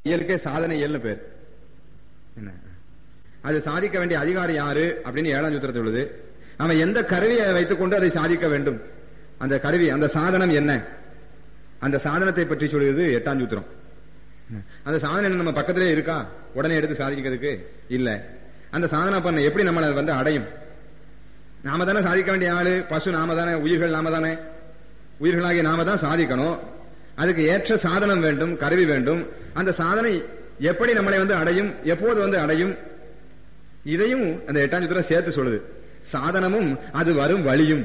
இயலுக்கே சாதனை இயல்னு பேர் என்ன அது சாதிக்க வேண்டிய அதிகாரி யாரு அப்படின்னு ஏழாம் சூத்திரத்தில் உள்ளது அவன் எந்த கருவியை வைத்துக் கொண்டு அதை சாதிக்க வேண்டும் அந்த கருவி அந்த சாதனம் என்ன அந்த சாதனத்தை பற்றி சொல்கிறது எட்டாம் சூத்திரம் அந்த சாதனம் நம்ம பக்கத்திலே இருக்கா உடனே எடுத்து சாதிக்கிறதுக்கு இல்ல அந்த சாதனை பண்ண எப்படி நம்மளை வந்து அடையும் நாம தானே சாதிக்க வேண்டிய ஆளு பசு நாம தானே உயிர்கள் நாம தானே உயிர்களாகிய நாம தான் சாதிக்கணும் அதுக்கு ஏற்ற சாதனம் வேண்டும் கருவி வேண்டும் அந்த சாதனை எப்படி நம்மளை வந்து அடையும் எப்போது வந்து அடையும் இதையும் அந்த எட்டாம் சூத்திரம் சேர்த்து சொல்லுது சாதனமும் அது வரும் வழியும்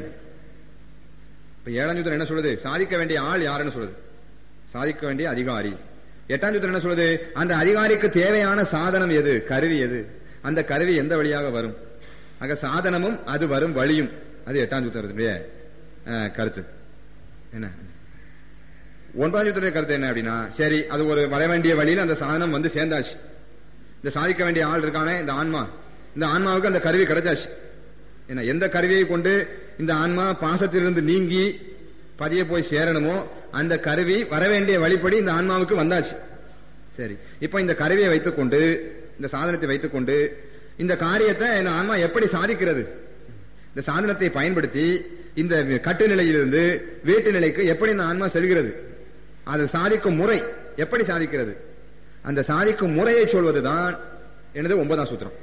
இப்ப ஏழாம் சூத்திரம் என்ன சொல்லுது சாதிக்க வேண்டிய ஆள் யாருன்னு சொல்லுது சாதிக்க வேண்டிய அதிகாரி எட்டாம் சூத்திரம் என்ன சொல்லுது அந்த அதிகாரிக்கு தேவையான சாதனம் எது கருவி எது அந்த கருவி எந்த வழியாக வரும் ஆக சாதனமும் அது வரும் வழியும் அது எட்டாம் சூத்திரத்துடைய அஹ், கருத்து என்ன ஒன்பதாம் சூத்திர கருத்து என்ன அப்படின்னா சரி அது ஒரு வர வேண்டிய வழியில் அந்த சாதனம் வந்து சேர்ந்தாச்சு இந்த சாதிக்க வேண்டிய ஆள் இருக்கானே இந்த ஆன்மா இந்த ஆன்மாவுக்கு அந்த கருவி கிடைச்சாச்சு என்ன எந்த கருவியை கொண்டு இந்த ஆன்மா பாசத்திலிருந்து நீங்கி பதிய போய் சேரணுமோ அந்த கருவி வர வேண்டிய வழிப்படி இந்த ஆன்மாவுக்கு வந்தாச்சு சரி இப்போ இந்த கருவியை வைத்துக்கொண்டு இந்த சாதனத்தை வைத்துக்கொண்டு இந்த காரியத்தை இந்த ஆன்மா எப்படி சாதிக்கிறது இந்த சாதனத்தை பயன்படுத்தி இந்த கட்டு நிலையிலிருந்து வீட்டு நிலைக்கு எப்படி இந்த ஆன்மா செல்கிறது அது சாதிக்கும் முறை எப்படி சாதிக்கிறது அந்த சாதிக்கும் முறையை சொல்வதுதான் எனது ஒன்பதாம் சூத்திரம்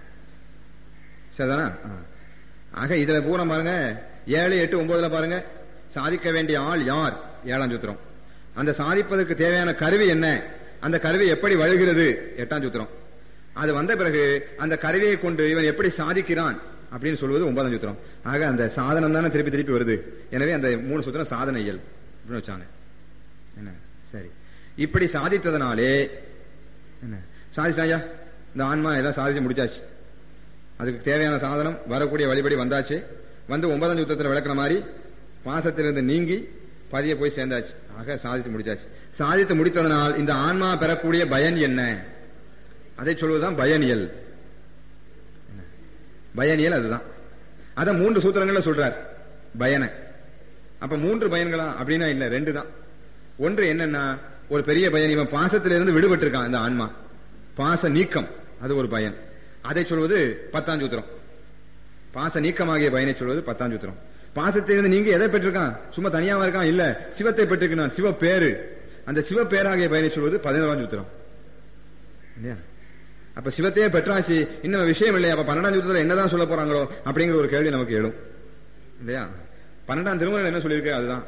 சரிதானா ஆ. ஆக இதுல பூரா பாருங்க ஏழு எட்டு ஒன்பதுல பாருங்க சாதிக்க வேண்டிய ஆள் யார் ஏழாம் சூத்திரம் அந்த சாதிப்பதற்கு தேவையான கருவி என்ன அந்த கருவி எப்படி வழுகிறது எட்டாம் சூத்திரம் அது வந்த பிறகு அந்த கருவியை கொண்டு இவன் எப்படி சாதிக்கிறான் அப்படின்னு சொல்வது ஒன்பதாம் சூத்திரம் ஆக அந்த சாதனம் தானே திருப்பி திருப்பி வருது எனவே அந்த மூணு சூத்திரம் சாதன இயல் அப்படின்னு வச்சாங்க என்ன சரி இப்படி சாதித்ததனாலே என்ன சாதிச்சாயா இந்த ஆன்மா எல்லாம் சாதிச்சு முடிச்சாச்சு அதுக்கு தேவையான சாதனம் வரக்கூடிய வழிபடி வந்தாச்சு வந்து ஒன்பதாம் யுத்தத்தில் விளக்குற மாதிரி பாசத்திலிருந்து நீங்கி பதிய போய் சேர்ந்தாச்சு ஆக சாதித்து முடிச்சாச்சு சாதித்து முடித்ததனால் இந்த ஆன்மா பெறக்கூடிய பயன் என்ன அதை சொல்வதுதான் பயனியல் பயனியல் அதுதான் அத மூன்று சூத்திரங்கள்ல சொல்றார் பயனை அப்ப மூன்று பயன்களா அப்படின்னா இல்ல ரெண்டு தான் ஒன்று என்னன்னா ஒரு பெரிய பயன் இவன் பாசத்திலிருந்து விடுபட்டு இருக்கான் இந்த ஆன்மா பாச நீக்கம் அது ஒரு பயன் அதை சொல்வது பத்தாம் சூத்திரம் பாச நீக்கமாகிய பயனை சொல்வது பத்தாம் சூத்திரம் பாசத்திலிருந்து நீங்க எதை பெற்றிருக்கான் சும்மா தனியாவா இருக்கான் இல்ல சிவத்தை பெற்றிருக்கான் சிவ பேரு அந்த சிவ பேராகிய பயனை சொல்வது பதினோராம் சூத்திரம் இல்லையா அப்ப சிவத்தையே பெற்றாச்சு இன்னும் விஷயம் இல்லையா அப்ப பன்னெண்டாம் சூத்திரத்துல என்னதான் சொல்ல போறாங்களோ அப்படிங்கிற ஒரு கேள்வி நமக்கு எழும் இல்லையா பன்னெண்டாம் திருமணம் என்ன சொல்லியிருக்கு அதுதான்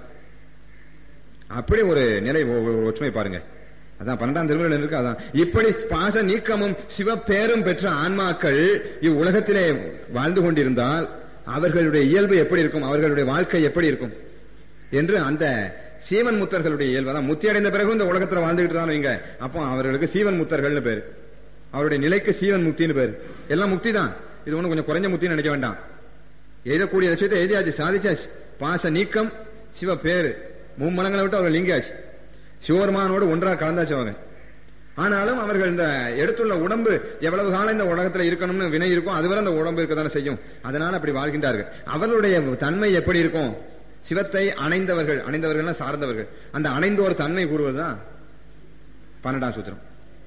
அப்படி ஒரு நிலை ஒ- ஒ- ஒற்றுமை பாருங்க அதான் பன்னெண்டாம் திருமணம் இருக்கு அதான் இப்படி பாச நீக்கமும் சிவப்பேரும் பெற்ற ஆன்மாக்கள் இவ்வுலகத்திலே வாழ்ந்து கொண்டிருந்தால் அவர்களுடைய இயல்பு எப்படி இருக்கும் அவர்களுடைய வாழ்க்கை எப்படி இருக்கும் என்று அந்த சீவன் முத்தர்களுடைய இயல்பு அதான் முத்தி அடைந்த பிறகு இந்த உலகத்துல வாழ்ந்துகிட்டு தான் வைங்க அப்போ அவர்களுக்கு சீவன் முத்தர்கள்னு பேரு அவருடைய நிலைக்கு சீவன் முக்தின்னு பேரு எல்லாம் முக்தி தான் இது ஒண்ணு கொஞ்சம் குறைஞ்ச முக்தின்னு நினைக்க வேண்டாம் எழுதக்கூடிய லட்சியத்தை எழுதியாச்சு சாதிச்சாச்சு பாச நீக்கம் சிவ பேரு மும்மலங்களை விட்டு அவர்கள் நீங்கியாச்சு சிவபெருமானோடு ஒன்றா கலந்தாச்சு அவங்க ஆனாலும் அவர்கள் இந்த எடுத்துள்ள உடம்பு எவ்வளவு காலம் இந்த உலகத்துல இருக்கணும்னு வினை இருக்கும் அதுவரை அந்த உடம்பு இருக்கத்தானே செய்யும் அதனால அப்படி வாழ்கின்றார்கள் அவர்களுடைய தன்மை எப்படி இருக்கும் சிவத்தை அணைந்தவர்கள் அணைந்தவர்கள் சார்ந்தவர்கள் அந்த அணைந்தோர் தன்மை கூறுவதுதான் பன்னெண்டாம் சூத்திரம்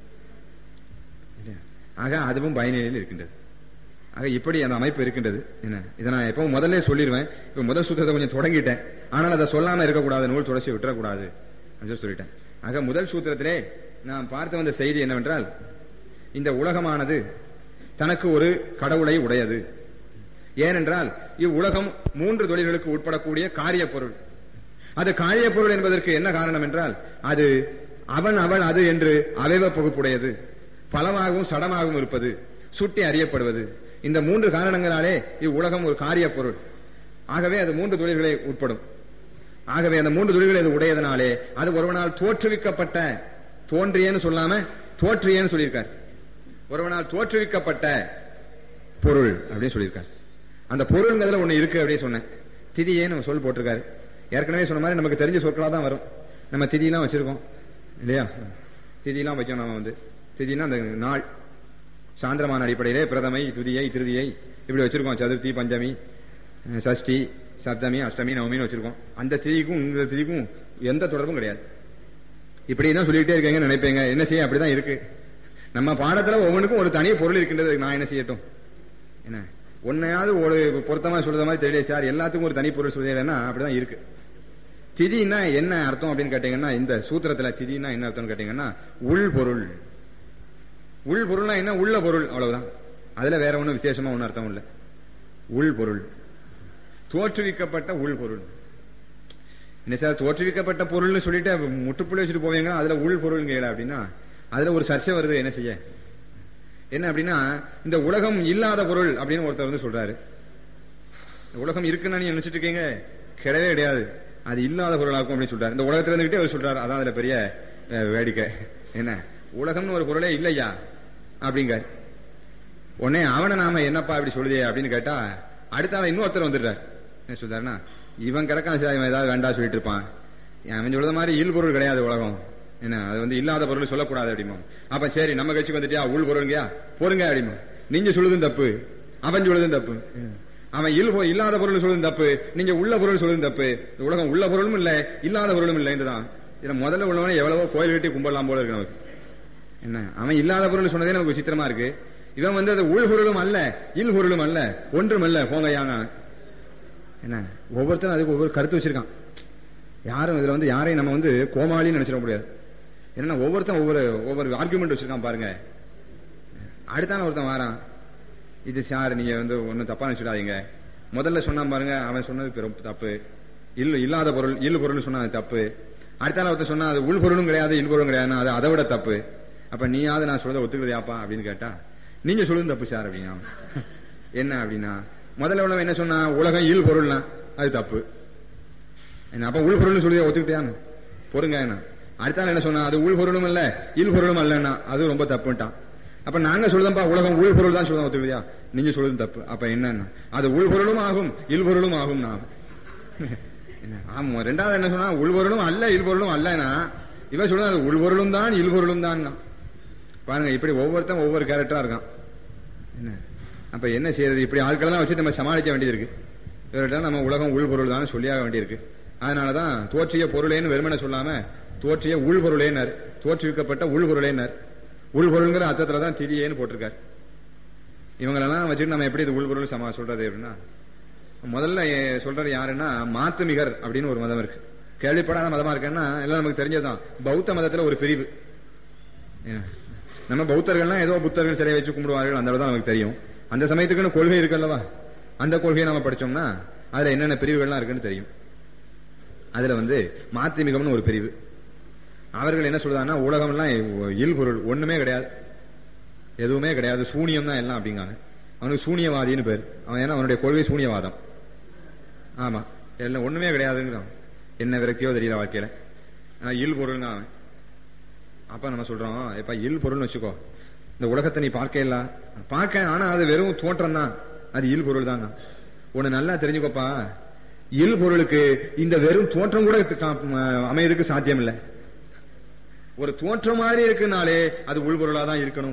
இல்லையா? ஆக அதுவும் பயனிலையில் இருக்கின்றது ஆக இப்படி அந்த அமைப்பு இருக்கின்றது என்ன இதை நான் எப்பவும் முதல்ல சொல்லிடுவேன் இப்ப முதல் சூத்திரத்தை கொஞ்சம் தொடங்கிட்டேன் ஆனால் அதை சொல்லாம இருக்கக்கூடாது நூல் தொடர்ச்சி விட்டுறக்கூடாது அப்படின்னு சொல்லி சொல்லிட்டேன் ஆக முதல் சூத்திரத்திலே நான் பார்த்து வந்த செய்தி என்னவென்றால் இந்த உலகமானது தனக்கு ஒரு கடவுளை உடையது ஏனென்றால் இவ்வுலகம் மூன்று தொழில்களுக்கு உட்படக்கூடிய காரிய பொருள் அது காரிய பொருள் என்பதற்கு என்ன காரணம் என்றால் அது அவன் அவள் அது என்று அவைவ பகுப்புடையது பலமாகவும் சடமாகவும் இருப்பது சுட்டி அறியப்படுவது இந்த மூன்று காரணங்களாலே இவ்வுலகம் ஒரு காரிய பொருள் ஆகவே அது மூன்று தொழில்களை உட்படும் ஆகவே அந்த மூன்று தொழில்கள் இது உடையதனாலே அது ஒருவனால் தோற்றுவிக்கப்பட்ட தோன்றியன்னு சொல்லாம தோற்றியன்னு சொல்லியிருக்கார் ஒருவனால் தோற்றுவிக்கப்பட்ட பொருள் அப்படின்னு சொல்லியிருக்கார் அந்த பொருள்ங்கிறதுல ஒண்ணு இருக்கு அப்படின்னு சொன்னேன் திதியேன்னு சொல் போட்டிருக்காரு ஏற்கனவே சொன்ன மாதிரி நமக்கு தெரிஞ்ச சொற்களா தான் வரும் நம்ம திதியெல்லாம் வச்சிருக்கோம் இல்லையா திதியெல்லாம் வைக்கணும் நாம வந்து திதினா அந்த நாள் சாந்திரமான அடிப்படையிலே பிரதமை துதியை திருதியை இப்படி வச்சிருக்கோம் சதுர்த்தி பஞ்சமி அஹ், சஷ்டி சப்தமி அஷ்டமி நவமின்னு வச்சிருக்கோம் அந்த திதிக்கும் இந்த திதிக்கும் எந்த தொடர்பும் கிடையாது இப்படி தான் சொல்லிட்டே இருக்கீங்கன்னு நினைப்பீங்க என்ன செய்ய அப்படிதான் இருக்கு நம்ம பாடத்துல ஒவ்வொன்றுக்கும் ஒரு தனி பொருள் இருக்கின்றது நான் என்ன செய்யட்டும் என்ன ஒன்னையாவது ஒரு பொருத்தமா சொல்ற மாதிரி தெரியல சார் எல்லாத்துக்கும் ஒரு தனி பொருள் சொல்லிடுறேன்னா அப்படிதான் இருக்கு திதினா என்ன அர்த்தம் அப்படின்னு கேட்டீங்கன்னா இந்த சூத்திரத்துல திதினா என்ன அர்த்தம்னு கேட்டீங்கன்னா உள் பொருள் உள் பொருள்னா என்ன உள்ள பொருள் அவ்வளவுதான் அதுல வேற ஒண்ணும் விசேஷமா ஒன்னும் அர்த்தம் இல்ல உள் பொருள் தோற்றுவிக்கப்பட்ட உள் பொருள் என்ன சார் தோற்றுவிக்கப்பட்ட பொருள்னு சொல்லிட்டு முட்டுப்புள்ளி வச்சுட்டு போவீங்க அதுல உள் பொருள் கேள அப்படின்னா அதுல ஒரு சர்ச்சை வருது என்ன செய்ய என்ன அப்படின்னா இந்த உலகம் இல்லாத பொருள் அப்படின்னு ஒருத்தர் வந்து சொல்றாரு உலகம் இருக்குன்னு நீங்க நினைச்சிட்டு இருக்கீங்க கிடையவே கிடையாது அது இல்லாத பொருளாக்கும் அப்படின்னு சொல்றாரு இந்த உலகத்துல இருந்துகிட்டே அவர் சொல்றாரு அதான் அதுல பெரிய அஹ், வேடிக்கை என்ன உலகம்னு ஒரு பொருளே இல்லையா அப்படிங்க உடனே அவனை நாம என்னப்பா இப்படி சொல்லுதே அப்படின்னு கேட்டா அடுத்த ஆள் இன்னொருத்தர் வந்துடுறாரு என்ன சொல்றாருன்னா இவன் கிடக்கான் சார் இவன் ஏதாவது வேண்டாம் சொல்லிட்டு இருப்பான் அவன் சொல்ற மாதிரி இல் பொருள் கிடையாது உலகம் என்ன அது வந்து இல்லாத பொருள் சொல்லக்கூடாது அப்படிமா அப்ப சரி நம்ம கட்சிக்கு வந்துட்டியா உள் பொருளுங்கயா போருங்க அப்படிமா நீங்க சொல்லுதும் தப்பு அவன் சொல்லுதும் தப்பு அவன் இல் பொ- இல்லாத பொருள் சொல்லுதும் தப்பு நீங்க உள்ள பொருள் சொல்லுதும் தப்பு இந்த உலகம் உள்ள பொருளும் இல்ல இல்லாத பொருளும் இல்லை என்றுதான் இதுல முதல்ல உள்ளவன எவ்வளவோ கோயில் கட்டி கும்பிடலாம் போல இருக்கு நமக்கு என்ன அவன் இல்லாத பொருள் சொன்னதே நமக்கு விசித்திரமா இருக்கு இவன் வந்து அது உள் பொருளும் அல்ல இல் பொருளும் அல்ல ஒன்றும் அல்ல போங்க யாங்க என்ன ஒவ்வொருத்தரும் அதுக்கு ஒவ்வொரு கருத்து வச்சிருக்கான் யாரும் இதுல வந்து யாரையும் நம்ம வந்து கோமாளின்னு நினைச்சிட முடியாது ஏன்னா ஒவ்வொருத்தன் ஒவ்வொரு ஒவ்வொரு ஆர்குமெண்ட் வச்சிருக்கான் பாருங்க அடுத்தான ஒருத்தன் வாரான் இது சார் நீங்க வந்து ஒன்னும் தப்பா நினைச்சிடாதீங்க முதல்ல சொன்னான் பாருங்க அவன் சொன்னது பெரும் தப்பு இல்ல இல்லாத பொருள் இல் பொருள்னு சொன்னா அது தப்பு அடுத்தால ஒருத்தர் சொன்னா அது உள் பொருளும் கிடையாது இல் பொருளும் கிடையாது அது அதை விட தப்பு அப்ப நீயாவது நான் சொல்றத ஒத்துக்கிறதையாப்பா அப்படின்னு கேட்டா நீங்க சொல்லுது தப்பு சார் அப்படின்னா என்ன அப்படின்னா முதல்ல உள்ளவன் என்ன சொன்னா உலகம் இல் பொருள்னா அது தப்பு என்ன அப்ப உள் பொருள்னு சொல்லி ஒத்துக்கிட்டியான்னு பொறுங்க என்ன அடுத்தால என்ன சொன்னா அது உள் பொருளும் இல்ல இல் பொருளும் அல்லன்னா அது ரொம்ப தப்புட்டான் அப்ப நாங்க சொல்லுதப்பா உலகம் உள் பொருள் தான் சொல்லுவோம் ஒத்துக்கிறியா நீங்க சொல்லுது தப்பு அப்ப என்னன்னா அது உள் பொருளும் ஆகும் இல் பொருளும் ஆகும் நான் என்ன, ஆமா ரெண்டாவது என்ன சொன்னா உள் பொருளும் அல்ல இல் பொருளும் அல்லனா இவன் சொல்றது அது உள் பொருளும் தான் இல் பொருளும் தான் பாருங்க இப்படி ஒவ்வொருத்தன் ஒவ்வொரு கேரக்டரா இருக்கான் என்ன அப்ப என்ன செய்யறது இப்படி ஆட்களெல்லாம் வச்சு நம்ம சமாளிக்க வேண்டியது இருக்கு இவர்கிட்ட நம்ம உலகம் உள் பொருள் தான் சொல்லியாக வேண்டியிருக்கு அதனாலதான் தோற்றிய பொருளேன்னு வெறுமனை சொல்லாம தோற்றிய உள் பொருளேனர் தோற்றுவிக்கப்பட்ட உள் பொருளேனர் உள் பொருள்ங்கிற அர்த்தத்துல தான் திரியேன்னு போட்டிருக்காரு இவங்களெல்லாம் வச்சுட்டு நம்ம எப்படி இது உள் பொருள் சமா சொல்றது அப்படின்னா முதல்ல எ- சொல்றது யாருன்னா மாத்துமிகர் அப்படின்னு ஒரு மதம் இருக்கு கேள்விப்படாத மதமா இருக்குன்னா எல்லாம் நமக்கு தெரிஞ்சதுதான் பௌத்த மதத்துல ஒரு பிரிவு ஏன்? நம்ம பௌத்தர்கள்லாம் ஏதோ புத்தர்கள் சிலையை வச்சு கும்பிடுவார்கள் அந்த அளவு தான் நமக்கு தெரியும் அந்த சமயத்துக்குன்னு கொள்கை இருக்குல்லவா அந்த கொள்கையை நம்ம படிச்சோம்னா அதுல என்னென்ன பிரிவுகள்லாம் இருக்குன்னு தெரியும் அதுல வந்து மாத்திமிகம்னு ஒரு பிரிவு அவர்கள் என்ன சொல்றாங்கன்னா உலகம்லாம் இல் பொருள் ஒண்ணுமே கிடையாது எதுவுமே கிடையாது சூனியம் தான் எல்லாம் அப்படிங்காங்க அவனுக்கு சூனியவாதின்னு பேர் அவன் ஏன்னா அவனுடைய கொள்கை சூனியவாதம் ஆமா எல்லாம் ஒண்ணுமே கிடையாதுங்கிறான் என்ன விரக்தியோ தெரியல வாழ்க்கையில ஆனா இல் பொருள்னா அவன் அப்ப நம்ம சொல்றோம் இப்ப இல் பொருள்னு வச்சுக்கோ இந்த உலகத்தை நீ பார்க்க இல்ல பார்க்க ஆனா அது வெறும் தோற்றம் தான் அது இல் பொருள் தான் ஒண்ணு நல்லா தெரிஞ்சுக்கோப்பா இல் பொருளுக்கு இந்த வெறும் தோற்றம் கூட கா- அமையறதுக்கு சாத்தியம் இல்லை ஒரு தோற்றம் மாதிரி இருக்குனாலே அது உள்பொருளா தான் இருக்கணும்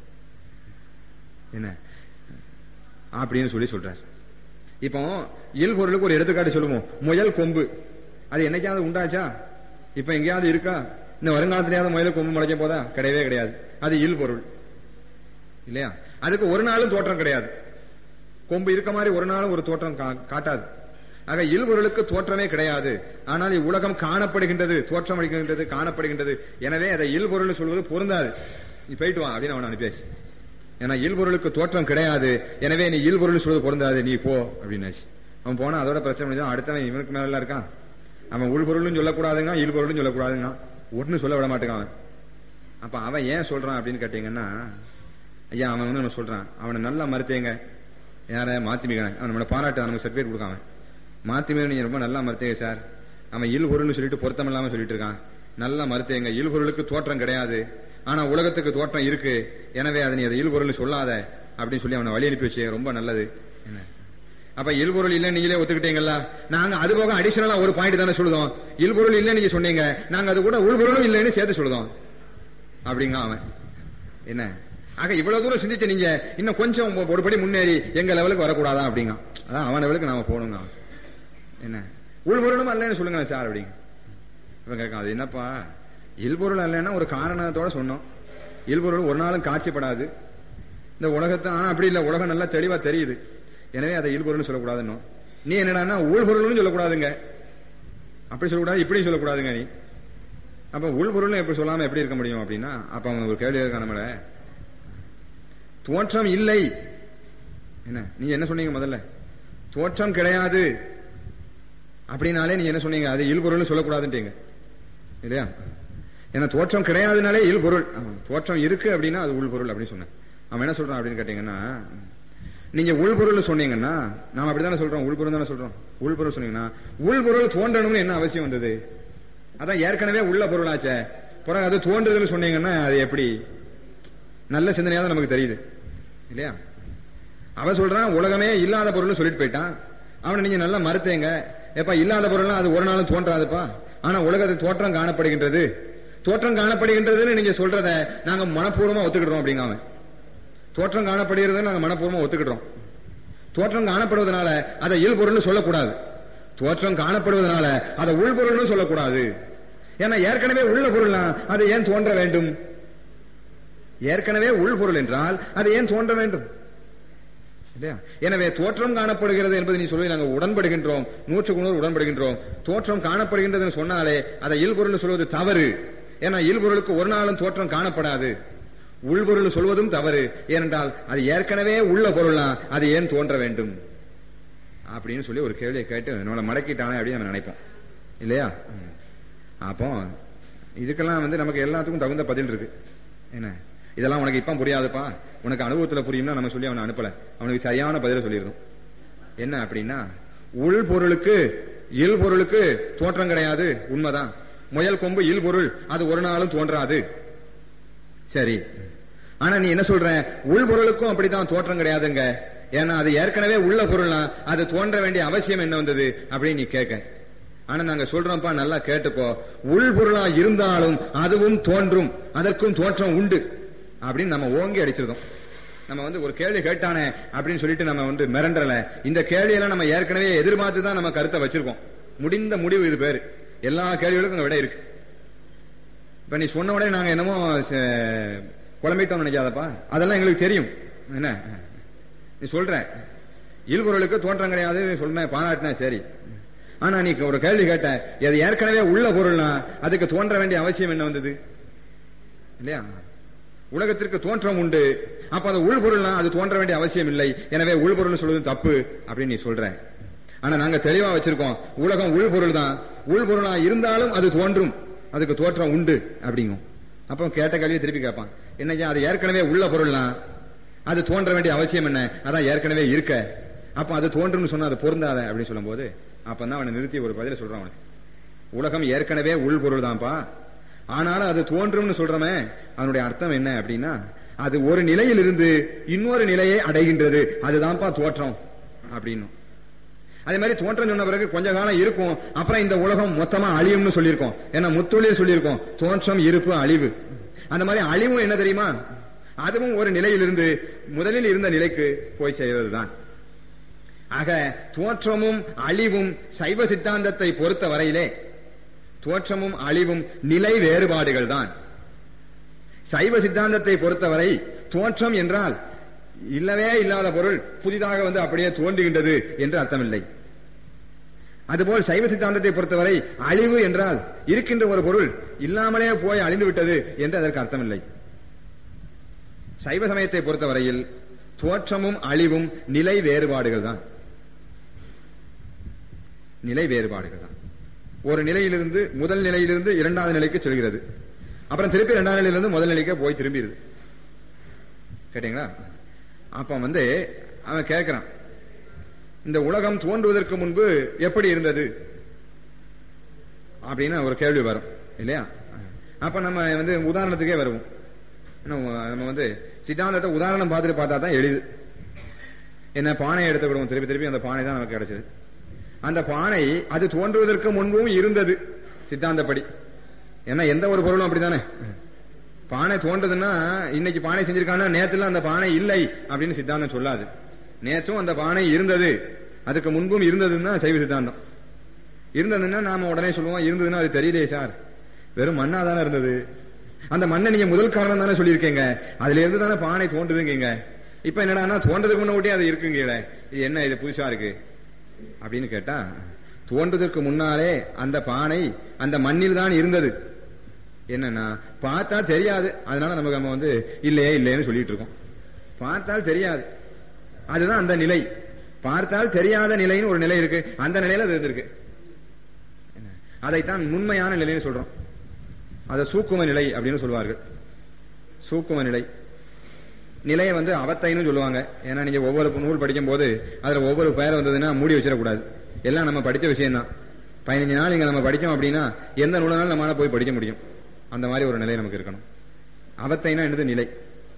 என்ன அப்படின்னு சொல்லி சொல்றார் இப்போ இயல் பொருளுக்கு ஒரு எடுத்துக்காட்டு சொல்லுவோம் முயல் கொம்பு அது என்னைக்காவது உண்டாச்சா இப்ப எங்கேயாவது இருக்கா இந்த வருங்காலத்திலேயாவது முயல் கொம்பு முளைக்க போதா கிடையவே கிடையாது அது இல் பொருள் இல்லையா அதுக்கு ஒரு நாளும் தோற்றம் கிடையாது கொம்பு இருக்க மாதிரி ஒரு நாளும் ஒரு தோற்றம் கா- காட்டாது ஆக இல்பொருளுக்கு தோற்றமே கிடையாது ஆனால் இவ்வுலகம் காணப்படுகின்றது தோற்றம் அளிக்கின்றது காணப்படுகின்றது எனவே அதை இல்பொருள் சொல்வது பொருந்தாது நீ போயிட்டு வா அப்படின்னு அவன் அனுப்பியாச்சு ஏன்னா இல்பொருளுக்கு தோற்றம் கிடையாது எனவே நீ இல்பொருள் சொல்வது பொருந்தாது நீ போ அப்படின்னாச்சு அவன் போனா அதோட பிரச்சனை முடிஞ்சா அடுத்தவன் இவனுக்கு மேல இருக்கான் அவன் உள்பொருளும் சொல்லக்கூடாதுங்க இல்பொருளும் சொல்லக்கூடாதுங்க ஒன்னு சொல்ல விட மாட்டேங்கான் அவன் அப்ப அவன் ஏன் சொல்றான் அப்படின்னு கேட்டீங்கன்னா ஐயா அவன் வந்து நம்ம சொல்றான் அவனை நல்லா மறுத்தேங்க யார மாத்திமிகன் அவன் நம்மளை பாராட்டு நமக்கு சர்டிபிகேட் கொடுக்காம மாத்திமிகன் நீங்க ரொம்ப நல்லா மறுத்தேங்க சார் அவன் இல் பொருள்னு சொல்லிட்டு பொருத்தம் இல்லாம சொல்லிட்டு இருக்கான் நல்லா மறுத்தேங்க இல் பொருளுக்கு தோற்றம் கிடையாது ஆனா உலகத்துக்கு தோற்றம் இருக்கு எனவே அதை நீ அதை இல் பொருள் சொல்லாத அப்படின்னு சொல்லி அவனை வழி அனுப்பி வச்சு ரொம்ப நல்லது என்ன அப்ப இல்பொருள் இல்ல நீங்களே ஒத்துக்கிட்டீங்களா நாங்க அது போக அடிஷனலா ஒரு பாயிண்ட் தானே சொல்லுதோம் இல்பொருள் இல்ல நீங்க சொன்னீங்க நாங்க அது கூட உள்பொருளும் இல்லைன்னு சேர்த்து சொல்லுதோம் அப்படிங்க அவன் என்ன ஆக இவ்வளவு தூரம் சிந்திச்சு நீங்க இன்னும் கொஞ்சம் ஒரு படி முன்னேறி எங்க லெவலுக்கு வரக்கூடாதா அப்படிங்க அதான் அவன் லெவலுக்கு நாம போகணுங்க அவன். என்ன உள்பொருளும் அல்லன்னு சொல்லுங்க சார் அப்படிங்க இவன் கேட்கான் அது என்னப்பா இல்பொருள் அல்லன்னா ஒரு காரணத்தோட சொன்னோம் இல்பொருள் ஒரு நாளும் காட்சிப்படாது இந்த உலகத்தை ஆனா அப்படி இல்ல உலகம் நல்லா தெளிவா தெரியுது எனவே அதை இல்பொருள்னு சொல்லக்கூடாதுன்னு நீ என்னடான்னா ஊழ்பொருள்னு சொல்லக்கூடாதுங்க அப்படி சொல்லக்கூடாது இப்படி சொல்லக்கூடாதுங்க நீ அப்ப உள்பொருள்னு எப்படி சொல்லாம எப்படி இருக்க முடியும் அப்படின்னா அப்ப அவன் ஒரு கேள்வி இருக்கா நம்மள தோற்றம் இல்லை என்ன நீங்க என்ன சொன்னீங்க முதல்ல தோற்றம் கிடையாது அப்படின்னாலே நீங்க என்ன சொன்னீங்க அது இல்பொருள்னு சொல்லக்கூடாதுன்றீங்க இல்லையா ஏன்னா தோற்றம் கிடையாதுனாலே இல்பொருள் ஆமா, தோற்றம் இருக்கு அப்படின்னா அது உள்பொருள் அப்படின்னு சொன்னேன் அவன் என்ன சொல்றான் அப்படின்னு கேட்டீங்கன்னா நீங்க உள்பொருள் சொன்னீங்கன்னா நாம அப்படித்தானே சொல்றோம் உள்பொருள் தானே சொல்றோம் உள்பொருள் சொன்னீங்கன்னா உள்பொருள் தோன்றணும்னு என்ன அவசியம் வந்தது அதான் ஏற்கனவே உள்ள பொருளாச்சே பிறகு அது தோன்றுதுன்னு சொன்னீங்கன்னா அது எப்படி நல்ல சிந்தனையா தான் நமக்கு தெரியுது இல்லையா அவன் சொல்றான் உலகமே இல்லாத பொருள்னு சொல்லிட்டு போயிட்டான் அவனை நீங்க நல்லா மறுத்தேங்க ஏப்பா இல்லாத பொருள்லாம் அது ஒரு நாளும் தோன்றாதுப்பா ஆனா உலகத்தில் தோற்றம் காணப்படுகின்றது தோற்றம் காணப்படுகின்றதுன்னு நீங்க சொல்றத நாங்க மனப்பூர்வமா ஒத்துக்கிடுறோம் அப்படிங்க அவன் தோற்றம் காணப்படுகிறது நாங்க மனப்பூர்வமா ஒத்துக்கிடுறோம் தோற்றம் காணப்படுவதனால அதை இயல்பொருள்னு சொல்லக்கூடாது தோற்றம் காணப்படுவதனால அதை உள்பொருள்னு சொல்லக்கூடாது ஏன்னா ஏற்கனவே உள்ள பொருள்னா அது ஏன் தோன்ற வேண்டும் ஏற்கனவே உள்பொருள் என்றால் அது ஏன் தோன்ற வேண்டும் இல்லையா எனவே தோற்றம் காணப்படுகிறது என்பது நீ சொல்லி நாங்கள் உடன்படுகின்றோம் நூற்றுக்கு நூறு உடன்படுகின்றோம் தோற்றம் காணப்படுகின்றதுன்னு சொன்னாலே அதை இல்பொருள் சொல்வது தவறு ஏன்னா இல்பொருளுக்கு ஒரு நாளும் தோற்றம் காணப்படாது உள்பொருள் சொல்வதும் தவறு ஏனென்றால் அது ஏற்கனவே உள்ள பொருள்னா அது ஏன் தோன்ற வேண்டும் அப்படின்னு சொல்லி ஒரு கேள்வியை கேட்டு நம்மளை மடக்கிட்டானே அப்படின்னு நம்ம நினைப்போம் இல்லையா ம். அப்போ இதுக்கெல்லாம் வந்து நமக்கு எல்லாத்துக்கும் தகுந்த பதில் இருக்கு என்ன இதெல்லாம் உனக்கு இப்ப புரியாதுப்பா உனக்கு அனுபவத்துல புரியும்னா நம்ம சொல்லி அவனை அனுப்பல அவனுக்கு சரியான பதில சொல்லியிருந்தோம் என்ன அப்படின்னா உள் பொருளுக்கு இல் பொருளுக்கு தோற்றம் கிடையாது உண்மைதான் முயல் கொம்பு இல் பொருள் அது ஒரு நாளும் தோன்றாது சரி ஆனா நீ என்ன சொல்ற உள் பொருளுக்கும் அப்படித்தான் தோற்றம் கிடையாதுங்க ஏன்னா அது ஏற்கனவே உள்ள பொருள்னா அது தோன்ற வேண்டிய அவசியம் என்ன வந்தது அப்படின்னு நீ கேட்க ஆனா நாங்க சொல்றோம்ப்பா நல்லா கேட்டுக்கோ உள் பொருளா இருந்தாலும் அதுவும் தோன்றும் அதற்கும் தோற்றம் உண்டு அப்படின்னு நம்ம ஓங்கி அடிச்சிருந்தோம் நம்ம வந்து ஒரு கேள்வி கேட்டானே அப்படின்னு சொல்லிட்டு நம்ம வந்து மிரண்டல இந்த கேள்வியெல்லாம் நம்ம ஏற்கனவே எதிர்பார்த்து தான் நம்ம கருத்தை வச்சிருக்கோம் முடிந்த முடிவு இது பேரு எல்லா கேள்விகளுக்கும் அங்க விட இருக்கு இப்ப நீ சொன்ன உடனே நாங்க என்னமோ ச- குழம்பிட்டோம் நினைக்காதப்பா அதெல்லாம் எங்களுக்கு தெரியும் என்ன நீ சொல்ற இல்பொருளுக்கு தோற்றம் கிடையாது சொன்னேன் பாராட்டினேன் சரி ஆனா நீ ஒரு கேள்வி கேட்ட அது ஏற்கனவே உள்ள பொருள்னா அதுக்கு தோன்ற வேண்டிய அவசியம் என்ன வந்தது இல்லையா உலகத்திற்கு தோற்றம் உண்டு அப்ப அது உள்பொருள்னா அது தோன்ற வேண்டிய அவசியம் இல்லை எனவே உள்பொருள் சொல்வது தப்பு அப்படின்னு நீ சொல்ற ஆனா நாங்க தெளிவா வச்சிருக்கோம் உலகம் உள்பொருள் தான் உள்பொருளா இருந்தாலும் அது தோன்றும் அதுக்கு தோற்றம் உண்டு அப்படிங்கும் அப்போ கேட்ட கேள்வியை திருப்பி கேட்பான் என்னையா அது ஏற்கனவே உள்ள பொருள்னா அது தோன்ற வேண்டிய அவசியம் என்ன அதான் ஏற்கனவே இருக்க அப்ப அது தோன்றும்னு சொன்னா அது பொருந்தாத அப்படின்னு சொல்லும்போது அப்பதான் அவனை நிறுத்தி ஒரு பதில சொல்றான் அவனுக்கு உலகம் ஏற்கனவே உள் பொருள் தான்ப்பா ஆனாலும் அது தோன்றும்னு சொல்றமே அதனுடைய அர்த்தம் என்ன அப்படின்னா அது ஒரு நிலையில் இருந்து இன்னொரு நிலையை அடைகின்றது அதுதான்ப்பா தோற்றம் அப்படின்னும் அதே மாதிரி தோற்றம் சொன்ன பிறகு கொஞ்ச காலம் இருக்கும் அப்புறம் இந்த உலகம் மொத்தமா அழியும்னு சொல்லியிருக்கோம் ஏன்னா முத்தொழில் சொல்லியிருக்கோம் தோற்றம் இருப்பு அழிவு அந்த மாதிரி அழிவும் என்ன தெரியுமா அதுவும் ஒரு நிலையிலிருந்து முதலில் இருந்த நிலைக்கு போய் செய்வதுதான் ஆக தோற்றமும் அழிவும் சைவ சித்தாந்தத்தை பொறுத்த வரையிலே தோற்றமும் அழிவும் நிலை வேறுபாடுகள் தான் சைவ சித்தாந்தத்தை பொறுத்தவரை தோற்றம் என்றால் இல்லவே இல்லாத பொருள் புதிதாக வந்து அப்படியே தோன்றுகின்றது என்று அர்த்தமில்லை அதுபோல் சைவ சித்தாந்தத்தை பொறுத்தவரை அழிவு என்றால் இருக்கின்ற ஒரு பொருள் இல்லாமலே போய் அழிந்து விட்டது என்று அதற்கு அர்த்தமில்லை சைவ சமயத்தை பொறுத்தவரையில் தோற்றமும் அழிவும் நிலை வேறுபாடுகள் தான் நிலை வேறுபாடுகள் தான் ஒரு நிலையிலிருந்து முதல் நிலையிலிருந்து இரண்டாவது நிலைக்கு செல்கிறது அப்புறம் திருப்பி இரண்டாவது நிலையிலிருந்து முதல் நிலைக்கு போய் திரும்பிடுது கேட்டீங்களா அப்ப வந்து அவன் கேட்கிறான் இந்த உலகம் தோன்றுவதற்கு முன்பு எப்படி இருந்தது அப்படின்னு ஒரு கேள்வி வரும் இல்லையா அப்ப நம்ம வந்து உதாரணத்துக்கே வருவோம் என்ன, நம்ம வந்து சித்தாந்தத்தை உதாரணம் பார்த்துட்டு பார்த்தா தான் எளிது என்ன பானையை எடுத்துக்கிடுவோம் திருப்பி திருப்பி அந்த பானை தான் நமக்கு கிடைச்சது அந்த பானை அது தோன்றுவதற்கு முன்பும் இருந்தது சித்தாந்தப்படி ஏன்னா எந்த ஒரு பொருளும் அப்படித்தானே பானை தோன்றதுன்னா இன்னைக்கு பானை செஞ்சிருக்காங்கன்னா நேத்துல அந்த பானை இல்லை அப்படின்னு சித்தாந்தம் சொல்லாது நேற்றும் அந்த பானை இருந்தது அதுக்கு முன்பும் இருந்ததுன்னா சைவ சித்தாந்தம் இருந்ததுன்னா நாம உடனே சொல்லுவோம் இருந்ததுன்னா அது தெரியலையே சார் வெறும் மண்ணா தானே இருந்தது அந்த மண்ணை நீங்க முதல் காரணம் தானே சொல்லியிருக்கீங்க அதுல இருந்து தானே பானை தோன்றுதுங்க இப்ப என்னடா தோன்றதுக்கு முன்னாடி அது இருக்குங்க இது என்ன இது புதுசா இருக்கு அப்படின்னு கேட்டா தோன்றதற்கு முன்னாலே அந்த பானை அந்த மண்ணில் தான் இருந்தது என்னன்னா பார்த்தா தெரியாது அதனால நமக்கு நம்ம வந்து இல்லையே இல்லையேன்னு சொல்லிட்டு இருக்கோம் பார்த்தால் தெரியாது அதுதான் அந்த நிலை பார்த்தால் தெரியாத நிலைன்னு ஒரு நிலை இருக்கு அந்த நிலையில அது இருந்திருக்கு அதைத்தான் உண்மையான நிலைன்னு சொல்றோம் அதை சூக்கும நிலை அப்படின்னு சொல்லுவார்கள் சூக்கும நிலை நிலையை வந்து அவத்தைன்னு சொல்லுவாங்க ஏன்னா நீங்க ஒவ்வொரு நூல் படிக்கும் போது அதுல ஒவ்வொரு பெயர் வந்ததுன்னா மூடி வச்சிடக்கூடாது எல்லாம் நம்ம படிச்ச விஷயம் தான் பதினஞ்சு நாள் இங்க நம்ம படிச்சோம் அப்படின்னா எந்த நூலனாலும் நம்மளால போய் படிக்க முடியும் அந்த மாதிரி ஒரு நிலை நமக்கு இருக்கணும் அவத்தைனா என்னது நிலை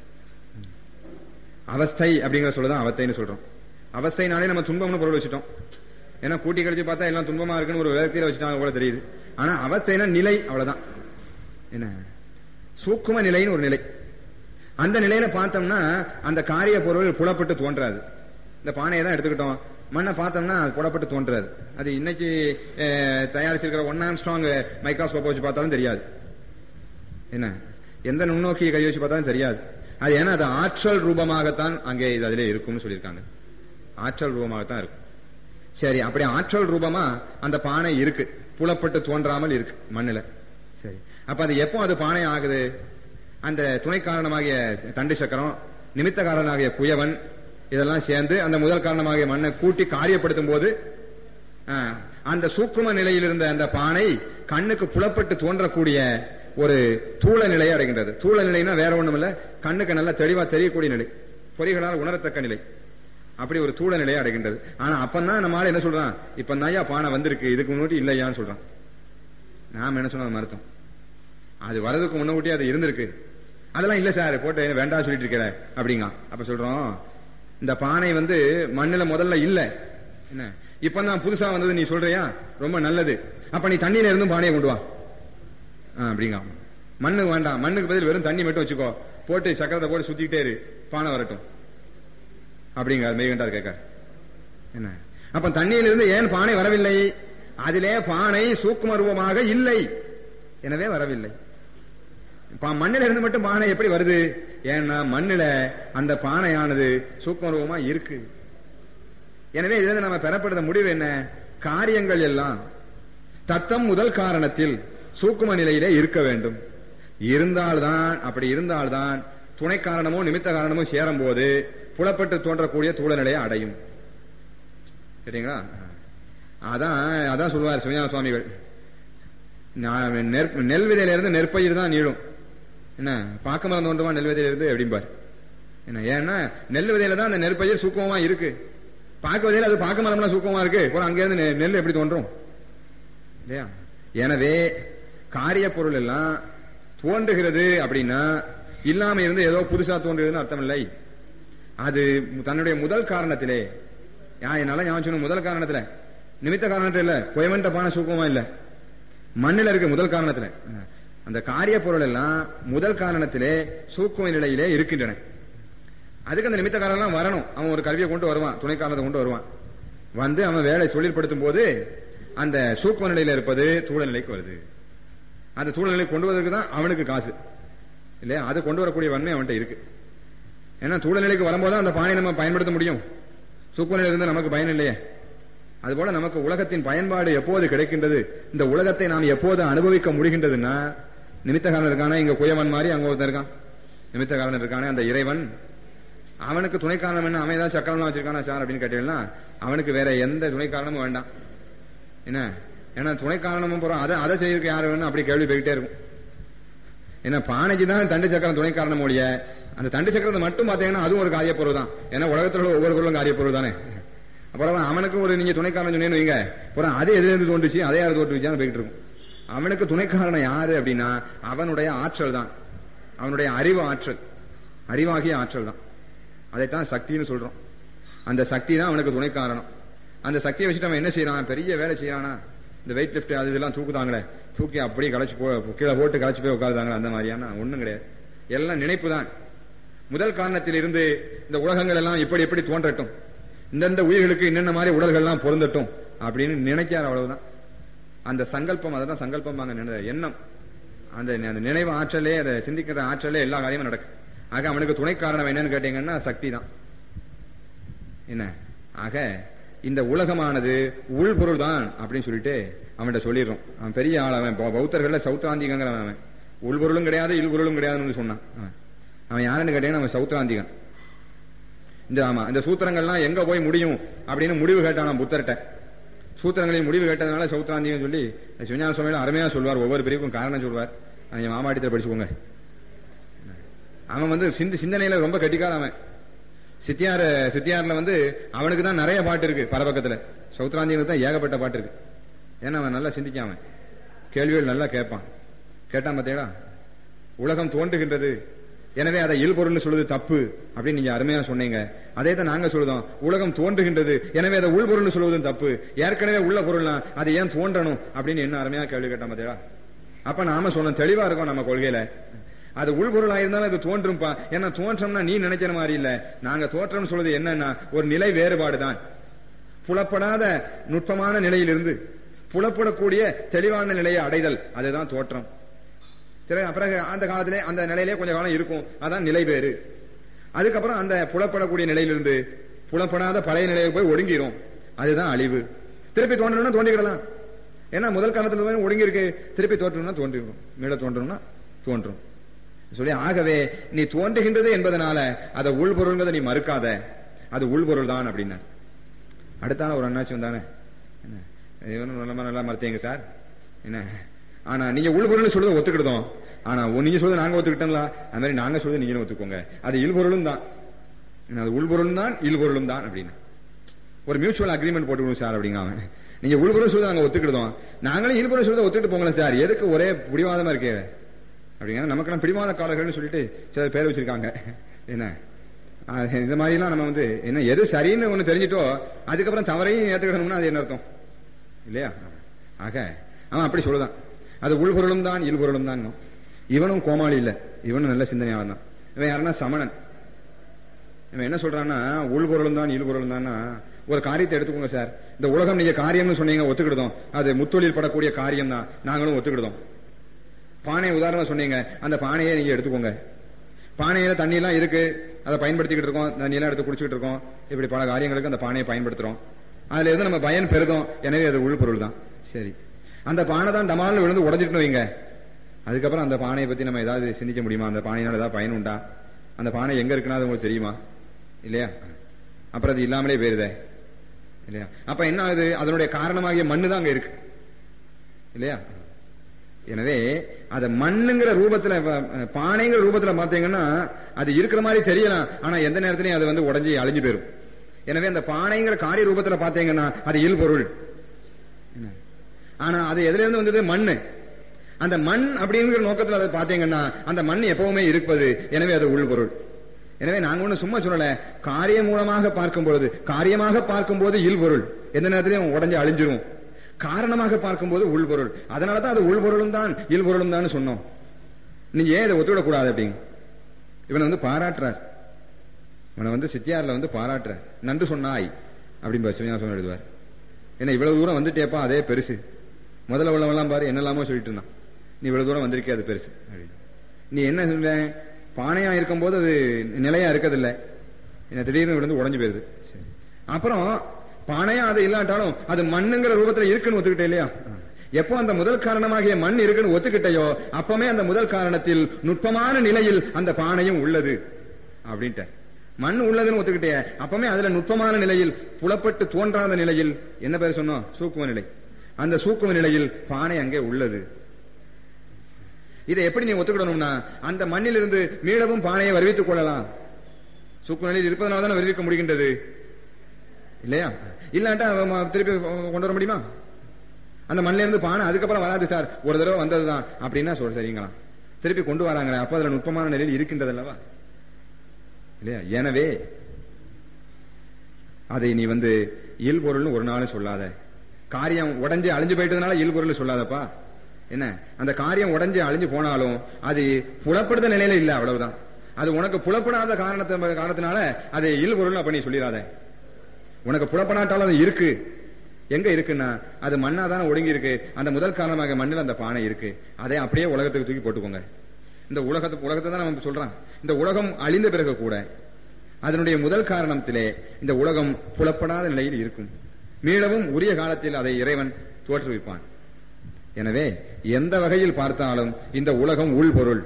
அவஸ்தை அப்படிங்கிற சொல்லதான் அவத்தைன்னு சொல்றோம் அவஸ்தைனாலே நம்ம துன்பம்னு பொருள் வச்சுட்டோம் ஏன்னா கூட்டி கழிச்சு பார்த்தா எல்லாம் துன்பமா இருக்குன்னு ஒரு விதத்தில வச்சுட்டாங்க கூட தெரியுது ஆனா அவஸ்தைனா நிலை அவ்வளவுதான் என்ன சூக்கும நிலைன்னு ஒரு நிலை அந்த நிலையில பார்த்தோம்னா அந்த காரிய பொருள் புலப்பட்டு தோன்றாது இந்த பானையை தான் எடுத்துக்கிட்டோம் மண்ணை பார்த்தோம்னா அது புலப்பட்டு தோன்றாது அது இன்னைக்கு தயாரிச்சிருக்கிற ஒன் ஆன் ஸ்ட்ராங் மைக்ரோஸ்கோப் வச்சு பார்த்தாலும் தெரியாது என்ன எந்த நுண்ணோக்கி கை வச்சு பார்த்தாலும் தெரியாது அது ஏன்னா அது ஆற்றல் ரூபமாகத்தான் அங்கே இது அதிலே இருக்கும்னு சொல்லியிருக்காங்க ஆற்றல் ரூபமாகத்தான் இருக்கும் சரி அப்படி ஆற்றல் ரூபமா அந்த பானை இருக்கு புலப்பட்டு தோன்றாமல் இருக்கு மண்ணுல சரி அப்ப அது எப்போ அது பானை ஆகுது அந்த துணை காரணமாகிய தண்டு சக்கரம் நிமித்த காரணமாகிய குயவன் இதெல்லாம் சேர்ந்து அந்த முதல் காரணமாகிய மண்ணை கூட்டி காரியப்படுத்தும் போது அந்த சூக்கும நிலையில் இருந்த அந்த பானை கண்ணுக்கு புலப்பட்டு தோன்றக்கூடிய ஒரு தூள நிலையை அடைகின்றது தூள நிலைனா வேற ஒண்ணும் இல்ல கண்ணுக்கு நல்லா தெளிவா தெரியக்கூடிய நிலை பொறிகளால் உணரத்தக்க நிலை அப்படி ஒரு தூள நிலையை அடைகின்றது ஆனா அப்பந்தான் நம்ம ஆள் என்ன சொல்றான் இப்ப நையா பானை வந்திருக்கு இதுக்கு முன்னாடி இல்லையான்னு சொல்றான் நாம என்ன சொன்ன மருத்துவம் அது வரதுக்கு முன்னாடி அது இருந்திருக்கு அதெல்லாம் இல்ல சார் போட்டு வேண்டாம் சொல்லிட்டு இருக்கிற அப்படிங்க அப்ப சொல்றோம் இந்த பானை வந்து மண்ணுல முதல்ல இல்ல என்ன இப்ப நான் புதுசா வந்தது நீ சொல்றியா ரொம்ப நல்லது அப்ப நீ தண்ணியில இருந்தும் பானையை கொண்டு வா அப்படிங்க மண்ணு வேண்டாம் மண்ணுக்கு பதில் வெறும் தண்ணி மட்டும் வச்சுக்கோ போட்டு சக்கரத்தை போட்டு சுத்திக்கிட்டே இரு பானை வரட்டும் அப்படிங்க மெய்கண்டார் கேட்க என்ன அப்ப தண்ணியிலிருந்து ஏன் பானை வரவில்லை அதிலே பானை சூக்கும ரூபமாக இல்லை எனவே வரவில்லை மண்ணில இருந்து மட்டும் பானை எப்படி வருது ஏன்னா மண்ணில அந்த பானையானது சூக்கும ரூபமா இருக்கு எனவே இதுல நம்ம பெறப்படுற முடிவு என்ன காரியங்கள் எல்லாம் தத்தம் முதல் காரணத்தில் சூக்கும நிலையிலே இருக்க வேண்டும் இருந்தால்தான் அப்படி இருந்தால்தான் துணை காரணமோ நிமித்த காரணமோ சேரும் போது புலப்பட்டு தோன்றக்கூடிய தூள நிலையை அடையும் சரிங்களா அதான் அதான் சொல்லுவார் சிவஞான சுவாமிகள் நெல் விதையில இருந்து நெற்பயிர் தான் நீளும் என்ன பாக்க மரம் தோன்றுமா நெல் விதையில இருந்து அப்படிம்பார் என்ன ஏன்னா நெல் விதையில தான் அந்த நெற்பயிர் சூக்கமா இருக்கு பாக்க விதையில அது பாக்க மரம்லாம் சூக்கமா இருக்கு அங்கே இருந்து நெல் எப்படி தோன்றும் இல்லையா எனவே காரிய பொருள் எல்லாம் தோன்றுகிறது அப்படின்னா இல்லாம இருந்து ஏதோ புதுசா தோன்றுகிறதுன்னு அர்த்தம் இல்லை அது தன்னுடைய முதல் காரணத்திலே என்னால ஞாபகம் முதல் காரணத்துல நிமித்த காரணத்துல இல்ல குயவன்ட்ட பான சூக்கமா இல்ல மண்ணில இருக்கு முதல் காரணத்துல அந்த காரிய பொருள் எல்லாம் முதல் காரணத்திலே சூக்கும நிலையிலே இருக்கின்றன அதுக்கு அந்த நிமித்த காரணம் வரணும் அவன் ஒரு கல்வியை கொண்டு வருவான் துணை காரணத்தை கொண்டு வருவான் வந்து அவன் வேலை தொழில்படுத்தும் போது அந்த சூக்கும நிலையில இருப்பது தூள நிலைக்கு வருது அந்த தூள நிலை கொண்டு வருவதற்கு தான் அவனுக்கு காசு இல்லையா அது கொண்டு வரக்கூடிய வன்மை அவன்கிட்ட இருக்கு ஏன்னா தூள நிலைக்கு வரும்போது அந்த பானை நம்ம பயன்படுத்த முடியும் சூக்கும நிலை இருந்து நமக்கு பயன் இல்லையே அதுபோல நமக்கு உலகத்தின் பயன்பாடு எப்போது கிடைக்கின்றது இந்த உலகத்தை நாம் எப்போது அனுபவிக்க முடிகின்றதுன்னா நிமித்த காரணம் இருக்கானே இங்க குயவன் மாதிரி அங்க ஒருத்தன் இருக்கான் நிமித்த காரணம் இருக்கானே அந்த இறைவன் அவனுக்கு துணை காரணம் என்ன அவன் ஏதாவது சக்கரம்லாம் வச்சிருக்கானா சார் அப்படின்னு கேட்டீங்கன்னா அவனுக்கு வேற எந்த துணை காரணமும் வேண்டாம் என்ன ஏன்னா துணை காரணமும் போறோம் அதை அதை செய்யறதுக்கு யாரு வேணும் அப்படி கேள்வி போய்கிட்டே இருக்கும் ஏன்னா பானைக்கு தான் தண்டு சக்கரம் துணை காரணம் ஒழிய அந்த தண்டு சக்கரத்தை மட்டும் பாத்தீங்கன்னா அதுவும் ஒரு காரியப்பொருள் தான் ஏன்னா உலகத்தில் உள்ள ஒவ்வொரு பொருளும் காரியப்பொருள் தானே அப்புறம் அவனுக்கு ஒரு நீங்க துணை காரணம் சொன்னீங்க வைங்க அப்புறம் அதே எதுல இருந்து தோன்றுச்சு அதே யாரு தோற்றுச்சான்னு போயிட்டு இருக்கும் அவனுக்கு துணை காரணம் யாரு அப்படின்னா அவனுடைய ஆற்றல் தான் அவனுடைய அறிவு ஆற்றல் அறிவாகிய ஆற்றல் தான் அதைத்தான் சக்தின்னு சொல்றோம் அந்த சக்தி தான் அவனுக்கு துணை காரணம் அந்த சக்தியை வச்சுட்டு அவன் என்ன செய்யறான் பெரிய வேலை செய்யறானா இந்த வெயிட் லிஃப்ட் அது இதெல்லாம் தூக்குதாங்களே தூக்கி அப்படியே களைச்சு போ கீழே போட்டு களைச்சு போய் உட்காருதாங்களே அந்த மாதிரியான ஒண்ணும் கிடையாது எல்லாம் நினைப்பு தான் முதல் காரணத்தில் இருந்து இந்த உலகங்கள் எல்லாம் இப்படி எப்படி தோன்றட்டும் இந்தந்த உயிர்களுக்கு என்னென்ன மாதிரி உடல்கள்லாம் பொருந்தட்டும் அப்படின்னு நினைக்கார் அவ்வளவுதான் அந்த சங்கல்பம் அதை தான் சங்கல்பம் எண்ணம் அந்த அந்த நினைவு ஆற்றலே அதை சிந்திக்கிற ஆற்றலே எல்லா காரியமும் நடக்கும் ஆக அவனுக்கு துணை காரணம் என்னன்னு கேட்டீங்கன்னா சக்தி தான் என்ன ஆக இந்த உலகமானது உள்பொருள் தான் அப்படின்னு சொல்லிட்டு அவன்கிட்ட சொல்லிடுறோம் அவன் பெரிய ஆள் அவன் பௌ- பௌத்தர்கள்ல சௌத்ராந்திகங்கிறவன் அவன் உள்பொருளும் கிடையாது இல்பொருளும் கிடையாதுன்னு சொன்னான் அவன். அவன் யாருன்னு கேட்டீங்கன்னா அவன் சௌத்ராந்திகன் இந்த ஆமா இந்த சூத்திரங்கள்லாம் எங்க போய் முடியும் அப்படின்னு முடிவு கேட்டான் புத்தர்கிட்ட சூத்திரங்களின் முடிவு கேட்டதுனால சௌத்ராந்திகம் சொல்லி சிவஞான சுவாமியில அருமையா சொல்வார் ஒவ்வொரு பிரிவுக்கும் காரணம் சொல்வார் நீங்க மாமாட்டத்தில் படிச்சுக்கோங்க அவன் வந்து சிந்து சிந்தனையில ரொம்ப கெட்டிக்கார அவன் சித்தியார சித்தியார்ல வந்து அவனுக்கு தான் நிறைய பாட்டு இருக்கு பரபக்கத்துல சௌத்ராந்தியனுக்கு தான் ஏகப்பட்ட பாட்டு இருக்கு ஏன்னா அவன் நல்லா சிந்திக்கான் அவன் கேள்விகள் நல்லா கேட்பான் கேட்டான் பார்த்தீங்களா உலகம் தோன்றுகின்றது எனவே அதை இல்பொருள்னு சொல்லுது தப்பு அப்படின்னு நீங்க அருமையா சொன்னீங்க அதே தான் நாங்க சொல்லுதோம் உலகம் தோன்றுகின்றது எனவே அதை உள்பொருள்னு சொல்லுவதும் தப்பு ஏற்கனவே உள்ள பொருள்னா அது ஏன் தோன்றணும் அப்படின்னு என்ன அருமையா கேள்வி கேட்டான் பார்த்தீங்களா அப்ப நாம சொன்னோம் தெளிவா இருக்கோம் நம்ம கொள்கையில அது உள்பொருளா இருந்தாலும் அது தோன்றும்பா ஏன்னா தோற்றம்னா நீ நினைக்கிற மாதிரி இல்ல நாங்க தோற்றம் சொல்றது என்னன்னா ஒரு நிலை வேறுபாடு தான் புலப்படாத நுட்பமான நிலையிலிருந்து புலப்படக்கூடிய தெளிவான நிலையை அடைதல் அதுதான் தோற்றம் சரி அப்புறம் அந்த காலத்திலே அந்த நிலையிலே கொஞ்ச காலம் இருக்கும் அதான் நிலை வேறு அதுக்கப்புறம் அந்த புலப்படக்கூடிய நிலையிலிருந்து புலப்படாத பழைய நிலையை போய் ஒடுங்கிரும் அதுதான் அழிவு திருப்பி தோன்றணும்னா தோண்டிக்கிடலாம் ஏன்னா முதல் காலத்துல போய் ஒடுங்கி இருக்கு திருப்பி தோற்றணும்னா தோன்றிடும் மீள தோன்றணும்னா தோன்றும் சொல்லி ஆகவே நீ தோன்றுகின்றது என்பதனால அதை உள்பொருள்ங்கிறத நீ மறுக்காத அது உள்பொருள் தான் அப்படின்னா அடுத்தால ஒரு அண்ணாச்சி வந்தானே என்ன இவனும் நல்லா நல்லா மறுத்தீங்க சார் என்ன ஆனா நீங்க உள்பொருள்னு சொல்றதை ஒத்துக்கிட்டோம் ஆனா உ- நீங்க சொல்றது நாங்க ஒத்துக்கிட்டோம்ல அது மாதிரி நாங்க சொல்றது நீங்களும் ஒத்துக்கோங்க அது இல்பொருளும் தான் என்ன, அது உள்பொருளும் தான் இல்பொருளும் தான் அப்படின்னு ஒரு மியூச்சுவல் அக்ரிமெண்ட் போட்டுக்கணும் சார் அப்படிங்க அவன் நீங்க உள்பொருள் சொல்றதை நாங்க ஒத்துக்கிட்டோம் நாங்களும் இல்பொருள் சொல்றதை ஒத்துக்கிட்டு போங்களேன் சார் எதுக்கு ஒரே பிடிவாதமா இருக்கே அப்படிங்க நமக்கு பிடிவாத காலர்கள்னு சொல்லிட்டு சில பேர் வச்சிருக்காங்க என்ன ஆஹ் இந்த மாதிரிலாம் நம்ம வந்து என்ன எது சரின்னு ஒண்ணு தெரிஞ்சிட்டோ அதுக்கப்புறம் தவறையும் ஏத்துக்கிடணும்னா அது என்ன அர்த்தம் இல்லையா ஆக அவன் அப்படி சொல்லுதான் அது உள்பொருளும் தான் இல்பொருளும் தான் இவனும் கோமாளி இல்ல இவனும் நல்ல சிந்தனையாளன் தான் இவன் யாருன்னா சமணன் இவன் என்ன சொல்றான்னா உள்பொருளும் தான் இல்பொருளும் தான்னா ஒரு காரியத்தை எடுத்துக்கோங்க சார் இந்த உலகம் நீங்க காரியம்னு சொன்னீங்க ஒத்துக்கிடுதோம் அது முத்தொழில் படக்கூடிய காரியம் தான் நாங்களும் ஒத்துக்கிடுதோம் பானை உதாரணமா சொன்னீங்க அந்த பானையை நீங்க எடுத்துக்கோங்க பானையில தண்ணி எல்லாம் இருக்கு அதை பயன்படுத்திக்கிட்டு இருக்கோம் தண்ணி எல்லாம் எடுத்து குடிச்சிட்டு இருக்கோம் இப்படி பல காரியங்களுக்கு அந்த பானையை பயன்படுத்துறோம் அதுல இருந்து நம்ம பயன் பெறுதோம் எனவே அது உள்பொருள் தான் சரி அந்த பானை தான் டமால்னு விழுந்து உடஞ்சிட்டு வைங்க அதுக்கப்புறம் அந்த பானையை பத்தி நம்ம ஏதாவது சிந்திக்க முடியுமா அந்த பானையினால ஏதாவது பயன் உண்டா அந்த பானை எங்க இருக்குன்னா அது உங்களுக்கு தெரியுமா இல்லையா அப்புறம் அது இல்லாமலே போயிருதே இல்லையா அப்ப என்ன ஆகுது அதனுடைய காரணமாகிய மண்ணு தான் அங்க இருக்கு இல்லையா எனவே அத மண்ணுங்கிற ரூபத்துல ப- பானைங்கிற ரூபத்துல பாத்தீங்கன்னா அது இருக்கிற மாதிரி தெரியலாம் ஆனா எந்த நேரத்திலையும் அது வந்து உடைஞ்சி அழிஞ்சு போயிரும் எனவே அந்த பானைங்கிற காரிய ரூபத்துல பாத்தீங்கன்னா அது இல்பொருள் என்ன? ஆனா அது எதுல இருந்து வந்தது மண்ணு அந்த மண் அப்படிங்கிற நோக்கத்துல அதை பாத்தீங்கன்னா அந்த மண் எப்பவுமே இருப்பது எனவே அது உள்பொருள் எனவே நாங்க ஒண்ணு சும்மா சொல்லல காரியம் மூலமாக பார்க்கும் பொழுது காரியமாக பார்க்கும் போது இல்பொருள் எந்த நேரத்திலையும் உடஞ்சு அழிஞ்சிரும் காரணமாக பார்க்கும்போது உள்பொருள் அதனாலதான் அது உள்பொருளும் தான் இல்பொருளும் தான் சொன்னோம் நீங்க ஏன் இதை ஒத்துவிடக்கூடாது அப்படிங்க இவனை வந்து பாராட்டுறார் இவனை வந்து சித்தியார்ல வந்து பாராட்டுறார் நன்று சொன்னாய் அப்படின்னு சிவஞாசம் எழுதுவார் ஏன்னா இவ்வளவு தூரம் வந்துட்டேப்பா அதே பெருசு முதல்ல உள்ளவெல்லாம் பாரு என்னெல்லாமோ சொல்லிட்டு இருந்தான் நீ இவ்வளவு தூரம் வந்திருக்கே அது பெருசு அப்படின்னு. நீ என்ன சொல்ற பானையா இருக்கும்போது அது நிலையா இருக்கதில்லை என்ன திடீர்னு விழுந்து உடைஞ்சு போயிருது சரி. அப்புறம் பானையா அது இல்லாட்டாலும் அது மண்ணுங்கிற ரூபத்துல இருக்குன்னு ஒத்துக்கிட்டே இல்லையா எப்போ அந்த முதல் காரணமாகிய மண் இருக்குன்னு ஒத்துக்கிட்டையோ அப்பமே அந்த முதல் காரணத்தில் நுட்பமான நிலையில் அந்த பானையும் உள்ளது அப்படின்ட்டு மண் உள்ளதுன்னு ஒத்துக்கிட்டே அப்பமே அதுல நுட்பமான நிலையில் புலப்பட்டு தோன்றாத நிலையில் என்ன பேர் சொன்னோம் சூக்கும நிலை அந்த சூக்கும நிலையில் பானை அங்கே உள்ளது இதை எப்படி நீ ஒத்துக்கிடணும்னா அந்த மண்ணிலிருந்து மீளவும் பானையை வருவித்துக் கொள்ளலாம் சூக்கும நிலையில் இருப்பதனால தான் வருவிக்க முடிகின்றது இல்லையா இல்லாட்டா அவன் திருப்பி கொண்டு வர முடியுமா அந்த மண்ணில இருந்து பானை அதுக்கப்புறம் வராது சார் ஒரு தடவை வந்ததுதான் அப்படின்னா சொல் சரிங்களா திருப்பி கொண்டு வராங்களே அப்ப அதுல நுட்பமான நிலையில் இருக்கின்றது அல்லவா இல்லையா எனவே அதை நீ வந்து இல் பொருள்னு ஒரு நாளும் சொல்லாத காரியம் உடைஞ்சு அழிஞ்சு போயிட்டதுனால இல் பொருள் சொல்லாதப்பா என்ன அந்த காரியம் உடைஞ்சு அழிஞ்சு போனாலும் அது புலப்படுத்த நிலையில இல்ல அவ்வளவுதான் அது உனக்கு புலப்படாத காரணத்தை காரணத்தினால அது இல் பொருள் அப்ப நீ சொல்லிடாத உனக்கு புலப்படாட்டாலும் அது இருக்கு எங்க இருக்குன்னா அது மண்ணா தானே ஒடுங்கி இருக்கு அந்த முதல் காரணமாக மண்ணில் அந்த பானை இருக்கு அதை அப்படியே உலகத்துக்கு தூக்கி போட்டுக்கோங்க இந்த உலகத்துக்கு உலகத்தை தான் நம்ம சொல்றான் இந்த உலகம் அழிந்த பிறகு கூட அதனுடைய முதல் காரணத்திலே இந்த உலகம் புலப்படாத நிலையில் இருக்கும் மீளவும் உரிய காலத்தில் அதை இறைவன் தோற்றுவிப்பான் எனவே எந்த வகையில் பார்த்தாலும் இந்த உலகம் உள்பொருள்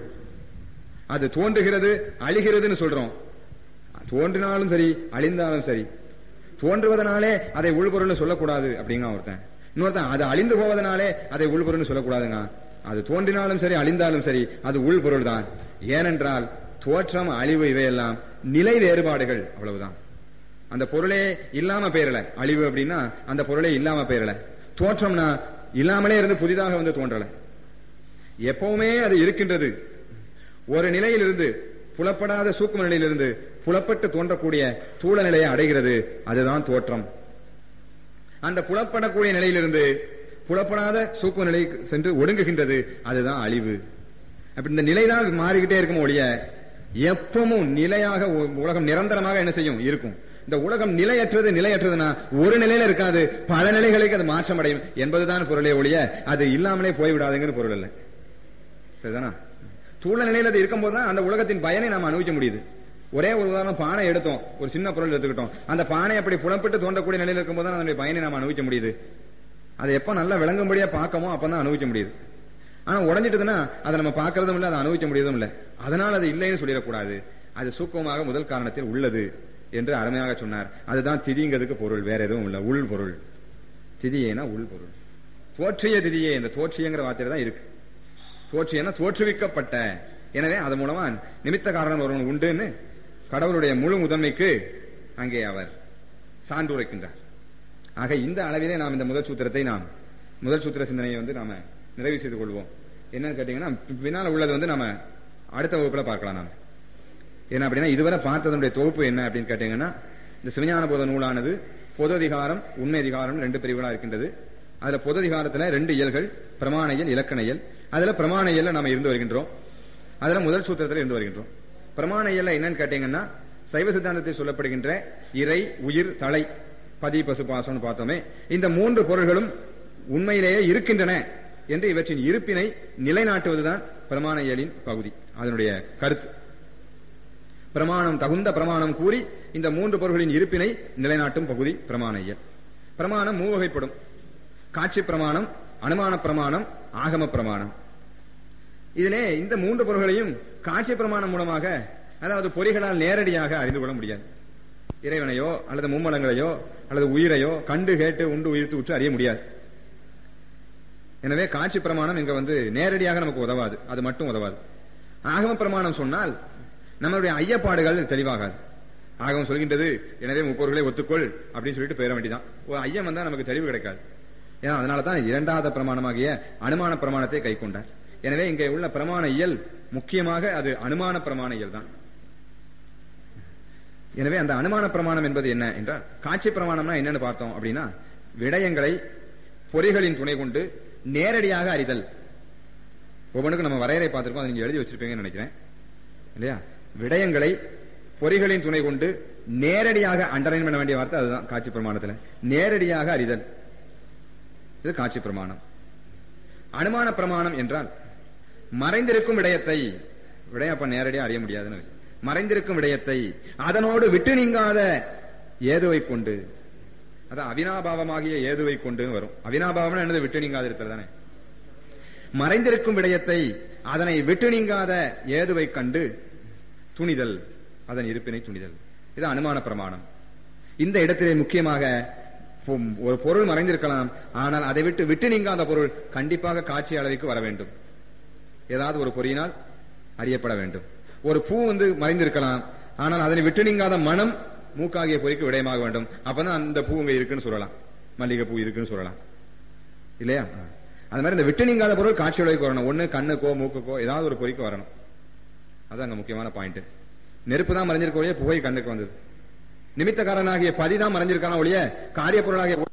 அது தோன்றுகிறது அழிகிறதுன்னு சொல்றோம் தோன்றினாலும் சரி அழிந்தாலும் சரி தோன்றுவதனாலே அதை உள்பொருள்னு சொல்லக்கூடாது அப்படிங்க ஒருத்தன் இன்னொருத்தன் அது அழிந்து போவதனாலே அதை உள்பொருள்னு சொல்லக்கூடாதுங்க அது தோன்றினாலும் சரி அழிந்தாலும் சரி அது உள்பொருள் தான் ஏனென்றால் தோற்றம் அழிவு இவையெல்லாம் நிலை வேறுபாடுகள் அவ்வளவுதான் அந்த பொருளே இல்லாம பெயரல அழிவு அப்படின்னா அந்த பொருளே இல்லாம பெயரல தோற்றம்னா இல்லாமலே இருந்து புதிதாக வந்து தோன்றல எப்பவுமே அது இருக்கின்றது ஒரு நிலையிலிருந்து புலப்படாத சூக்கும நிலையிலிருந்து புலப்பட்டு தோன்றக்கூடிய தூள நிலையை அடைகிறது அதுதான் தோற்றம் அந்த புலப்படக்கூடிய நிலையிலிருந்து புலப்படாத சூக்கும நிலை சென்று ஒடுங்குகின்றது அதுதான் அழிவு அப்படி இந்த நிலைதான் மாறிக்கிட்டே இருக்கும் ஒழிய எப்பவும் நிலையாக உ- உலகம் நிரந்தரமாக என்ன செய்யும் இருக்கும் இந்த உலகம் நிலையற்றது நிலையற்றதுன்னா ஒரு நிலையில இருக்காது பல நிலைகளுக்கு அது மாற்றம் அடையும் என்பதுதான் பொருளே ஒழிய அது இல்லாமலே போய்விடாதுங்கிற பொருள் அல்ல சரிதானா தூள நிலையில அது இருக்கும்போது தான் அந்த உலகத்தின் பயனை நாம் அனுபவிக்க முடியுது ஒரே ஒரு உதாரணம் பானை எடுத்தோம் ஒரு சின்ன பொருள் எடுத்துக்கிட்டோம் அந்த பானை அப்படி புலப்பட்டு தோன்றக்கூடிய நிலையில இருக்கும்போது தான் அதனுடைய பயனை நாம் அனுபவிக்க முடியுது அது எப்ப நல்லா விளங்கும்படியா பார்க்கமோ அப்பதான் அனுபவிக்க முடியுது ஆனா உடஞ்சிட்டதுன்னா அதை நம்ம பார்க்கறதும் இல்ல அதை அனுபவிக்க முடியதும் இல்ல அதனால அது இல்லைன்னு சொல்லிடக்கூடாது அது சூக்கமாக முதல் காரணத்தில் உள்ளது என்று அருமையாக சொன்னார் அதுதான் திதிங்கிறதுக்கு பொருள் வேற எதுவும் இல்ல உள் பொருள் திதியேனா உள் பொருள் தோற்றிய திதியே இந்த தோற்றியங்கிற வார்த்தையில தான் இருக்கு தோற்றியன்னா தோற்றுவிக்கப்பட்ட எனவே அது மூலமா நிமித்த காரணம் ஒருவன் உண்டுன்னு கடவுளுடைய முழு முதன்மைக்கு அங்கே அவர் சான்றுரைக்கின்றார் ஆக இந்த அளவிலே நாம் இந்த முதல் சூத்திரத்தை நாம் முதல் சூத்திர சிந்தனையை வந்து நாம நிறைவு செய்து கொள்வோம் என்னன்னு கேட்டீங்கன்னா பின்னால உள்ளது வந்து நாம அடுத்த வகுப்புல பார்க்கலாம் நாம என்ன அப்படின்னா இதுவரை பார்த்ததனுடைய தொகுப்பு என்ன அப்படின்னு கேட்டீங்கன்னா இந்த சிவஞான போத நூலானது பொது அதிகாரம் உண்மை அதிகாரம் ரெண்டு பிரிவுகளா இருக்கின்றது அதுல பொது அதிகாரத்துல ரெண்டு இயல்கள் பிரமாண இயல் இலக்கண இயல் அதுல பிரமாண இயல்ல நாம இருந்து வருகின்றோம் அதுல முதல் சூத்திரத்துல இருந்து வருகின்றோம் பிரமாண இயல்ல என்னன்னு கேட்டீங்கன்னா சைவ சித்தாந்தத்தில் சொல்லப்படுகின்ற இறை உயிர் தலை பதி பசு பாசம்னு பார்த்தோமே இந்த மூன்று பொருள்களும் உண்மையிலேயே இருக்கின்றன என்று இவற்றின் இருப்பினை நிலைநாட்டுவதுதான் பிரமாண இயலின் பகுதி அதனுடைய கருத்து பிரமாணம் தகுந்த பிரமாணம் கூறி இந்த மூன்று பொருள்களின் இருப்பினை நிலைநாட்டும் பகுதி பிரமாண இயல் பிரமாணம் மூவகைப்படும் காட்சி பிரமாணம் அனுமான பிரமாணம் ஆகம பிரமாணம் இதிலே இந்த மூன்று பொருள்களையும் காட்சி பிரமாணம் மூலமாக அதாவது பொறிகளால் நேரடியாக அறிந்து கொள்ள முடியாது இறைவனையோ அல்லது மும்மலங்களையோ அல்லது உயிரையோ கண்டு கேட்டு உண்டு உயிர்த்து உற்று அறிய முடியாது எனவே காட்சி பிரமாணம் இங்க வந்து நேரடியாக நமக்கு உதவாது அது மட்டும் உதவாது ஆகம பிரமாணம் சொன்னால் நம்மளுடைய ஐயப்பாடுகள் தெளிவாகாது ஆகமம் சொல்கின்றது எனவே முப்பொருளை ஒத்துக்கொள் அப்படின்னு சொல்லிட்டு போயிட வேண்டியதான் ஒரு ஐயம் வந்தா நமக்கு தெளிவு கிடைக்காது ஏன்னா அதனால தான் இரண்டாவது பிரமாணமாகிய அனுமான பிரமாணத்தை கை கொண்டார் எனவே இங்கே உள்ள பிரமாண இயல் முக்கியமாக அது அனுமான பிரமாண இயல் தான் எனவே அந்த அனுமான பிரமாணம் என்பது என்ன என்றால் காட்சி பிரமாணம்னா என்னன்னு பார்த்தோம் அப்படின்னா விடயங்களை பொறிகளின் துணை கொண்டு நேரடியாக அறிதல் ஒவ்வொன்றுக்கும் நம்ம வரையறை பார்த்திருக்கோம் அதை நீங்க எழுதி வச்சிருப்பீங்கன்னு நினைக்கிறேன் இல்லையா விடயங்களை பொறிகளின் துணை கொண்டு நேரடியாக அண்டர்லைன் பண்ண வேண்டிய வார்த்தை அதுதான் காட்சி பிரமாணத்துல நேரடியாக அறிதல் இது காட்சி பிரமாணம் அனுமான பிரமாணம் என்றால் மறைந்திருக்கும் விடயத்தை விடயம் அப்ப நேரடியாக அறிய முடியாதுன்னு அர்த்தம். மறைந்திருக்கும் விடயத்தை அதனோடு விட்டு நீங்காத ஏதுவை கொண்டு அதான் அவினாபாவமாகிய ஏதுவை கொண்டு வரும் அவினாபாவம்னா என்னது விட்டு நீங்காது இருக்கிறது தானே மறைந்திருக்கும் விடயத்தை அதனை விட்டு நீங்காத ஏதுவை கண்டு துணிதல் அதன் இருப்பினை துணிதல் இது அனுமான பிரமாணம் இந்த இடத்திலே முக்கியமாக பொம்- ஒரு பொருள் மறைந்திருக்கலாம் ஆனால் அதை விட்டு விட்டு நீங்காத பொருள் கண்டிப்பாக காட்சி அளவுக்கு வர வேண்டும் ஏதாவது ஒரு பொறியினால் அறியப்பட வேண்டும் ஒரு பூ வந்து மறைந்திருக்கலாம் ஆனால் அதனை விட்டு நீங்காத மனம் மூக்காகிய பொறிக்கு விடயமாக வேண்டும் அப்பதான் அந்த பூ இங்க இருக்குன்னு சொல்லலாம் மல்லிகை பூ இருக்குன்னு சொல்லலாம் இல்லையா அது மாதிரி இந்த விட்டு நீங்காத பொருள் காட்சி உலகிற்கு வரணும் ஒண்ணு கண்ணுக்கோ மூக்குக்கோ ஏதாவது ஒரு பொறிக்கு வரணும் அது அங்க முக்கியமான பாயிண்ட் நெருப்பு தான் மறைஞ்சிருக்க ஒழிய புகை கண்ணுக்கு வந்தது நிமித்தக்காரனாகிய பதி தான் மறைஞ்சிருக்கான ஒழிய காரிய பொருளாகிய